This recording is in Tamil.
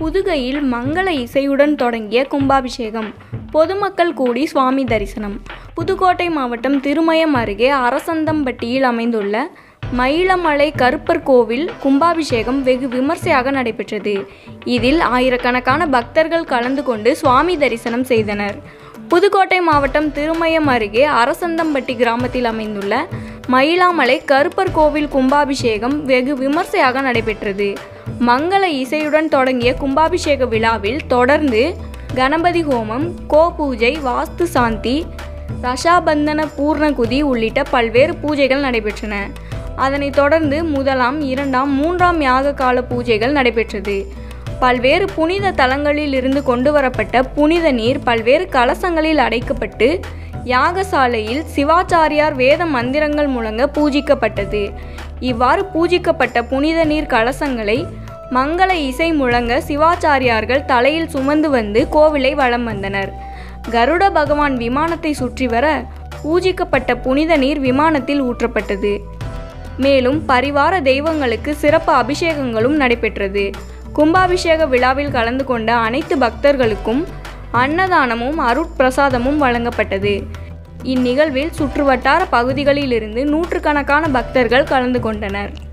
புதுகையில் மங்கள இசையுடன் தொடங்கிய கும்பாபிஷேகம் பொதுமக்கள் கூடி சுவாமி தரிசனம் புதுக்கோட்டை மாவட்டம் திருமயம் அருகே அரசந்தம்பட்டியில் அமைந்துள்ள மயிலமலை கருப்பர் கோவில் கும்பாபிஷேகம் வெகு விமர்சையாக நடைபெற்றது இதில் ஆயிரக்கணக்கான பக்தர்கள் கலந்து கொண்டு சுவாமி தரிசனம் செய்தனர் புதுக்கோட்டை மாவட்டம் திருமயம் அருகே அரசந்தம்பட்டி கிராமத்தில் அமைந்துள்ள மயிலாமலை கருப்பர் கோவில் கும்பாபிஷேகம் வெகு விமர்சையாக நடைபெற்றது மங்கள இசையுடன் தொடங்கிய கும்பாபிஷேக விழாவில் தொடர்ந்து கணபதி ஹோமம் கோ பூஜை வாஸ்து சாந்தி ரஷாபந்தன பூர்ணகுதி உள்ளிட்ட பல்வேறு பூஜைகள் நடைபெற்றன அதனைத் தொடர்ந்து முதலாம் இரண்டாம் மூன்றாம் யாக கால பூஜைகள் நடைபெற்றது பல்வேறு புனித தலங்களில் இருந்து கொண்டு வரப்பட்ட புனித நீர் பல்வேறு கலசங்களில் அடைக்கப்பட்டு யாகசாலையில் சிவாச்சாரியார் வேத மந்திரங்கள் முழங்க பூஜிக்கப்பட்டது இவ்வாறு பூஜிக்கப்பட்ட புனித நீர் கலசங்களை மங்கள இசை முழங்க சிவாச்சாரியார்கள் தலையில் சுமந்து வந்து கோவிலை வலம் வந்தனர் கருட பகவான் விமானத்தை சுற்றி வர பூஜிக்கப்பட்ட புனித நீர் விமானத்தில் ஊற்றப்பட்டது மேலும் பரிவார தெய்வங்களுக்கு சிறப்பு அபிஷேகங்களும் நடைபெற்றது கும்பாபிஷேக விழாவில் கலந்து கொண்ட அனைத்து பக்தர்களுக்கும் அன்னதானமும் அருட்பிரசாதமும் வழங்கப்பட்டது இந்நிகழ்வில் சுற்றுவட்டார பகுதிகளிலிருந்து நூற்றுக்கணக்கான பக்தர்கள் கலந்து கொண்டனர்